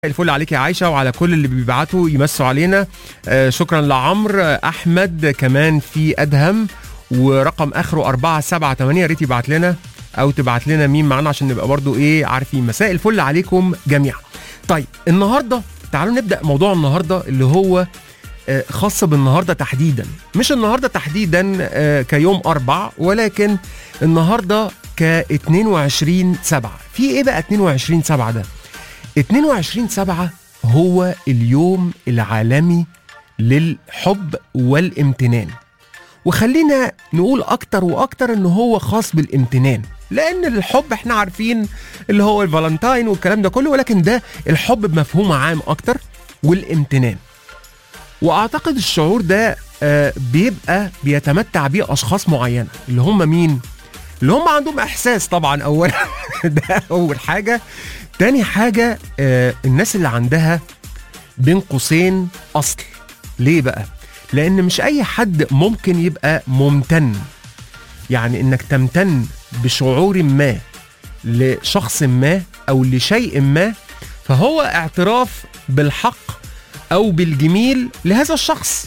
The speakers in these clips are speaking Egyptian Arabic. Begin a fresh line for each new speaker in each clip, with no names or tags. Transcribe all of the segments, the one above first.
الفل عليك يا عايشه وعلى كل اللي بيبعتوا يمسوا علينا آه شكرا لعمرو آه، احمد كمان في ادهم ورقم اخره 478 يا ريت يبعت لنا او تبعت لنا مين معانا عشان نبقى برضو ايه عارفين مساء الفل عليكم جميعا طيب النهارده تعالوا نبدا موضوع النهارده اللي هو آه، خاص بالنهارده تحديدا مش النهارده تحديدا آه، كيوم اربع ولكن النهارده ك 22 7 في ايه بقى 22 7 ده 22 7 هو اليوم العالمي للحب والامتنان وخلينا نقول اكتر واكتر ان هو خاص بالامتنان لان الحب احنا عارفين اللي هو الفالنتاين والكلام ده كله ولكن ده الحب بمفهوم عام اكتر والامتنان واعتقد الشعور ده آه، بيبقى بيتمتع بيه اشخاص معينه اللي هم مين اللي هم عندهم احساس طبعا اولا ده اول حاجه تاني حاجه آه، الناس اللي عندها بين قوسين اصل ليه بقى لان مش اي حد ممكن يبقى ممتن يعني انك تمتن بشعور ما لشخص ما او لشيء ما فهو اعتراف بالحق او بالجميل لهذا الشخص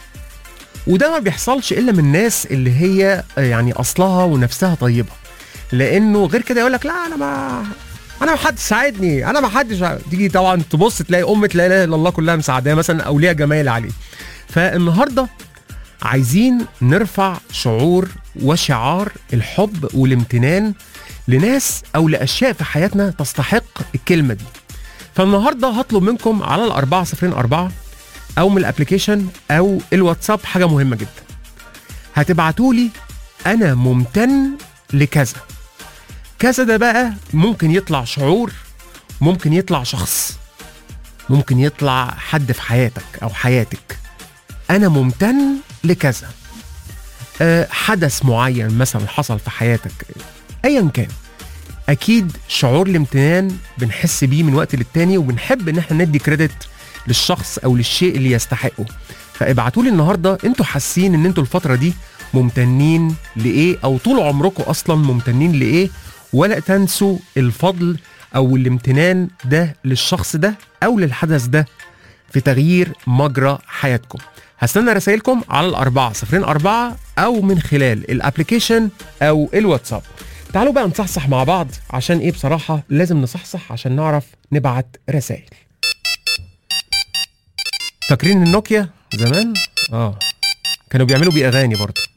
وده ما بيحصلش الا من الناس اللي هي آه، يعني اصلها ونفسها طيبه لانه غير كده يقول لك لا انا ما انا ما حدش ساعدني انا ما حدش تيجي طبعا تبص تلاقي ام لا اله الا الله كلها مساعداه مثلا او ليها جمايل عليه فالنهارده عايزين نرفع شعور وشعار الحب والامتنان لناس او لاشياء في حياتنا تستحق الكلمه دي فالنهارده هطلب منكم على الأربعة صفرين أربعة أو من الأبليكيشن أو الواتساب حاجة مهمة جدا هتبعتوا لي أنا ممتن لكذا كذا ده بقى ممكن يطلع شعور ممكن يطلع شخص ممكن يطلع حد في حياتك أو حياتك أنا ممتن لكذا أه حدث معين مثلا حصل في حياتك أيا كان اكيد شعور الامتنان بنحس بيه من وقت للتاني وبنحب ان احنا ندي كريدت للشخص او للشيء اللي يستحقه فابعتوا لي النهارده انتوا حاسين ان انتوا الفتره دي ممتنين لايه او طول عمركم اصلا ممتنين لايه ولا تنسوا الفضل او الامتنان ده للشخص ده او للحدث ده في تغيير مجرى حياتكم هستنى رسائلكم على الأربعة صفرين أربعة أو من خلال الأبليكيشن أو الواتساب تعالوا بقى نصحصح مع بعض عشان إيه بصراحة لازم نصحصح عشان نعرف نبعت رسائل فاكرين النوكيا زمان؟ آه كانوا بيعملوا بيه أغاني برضه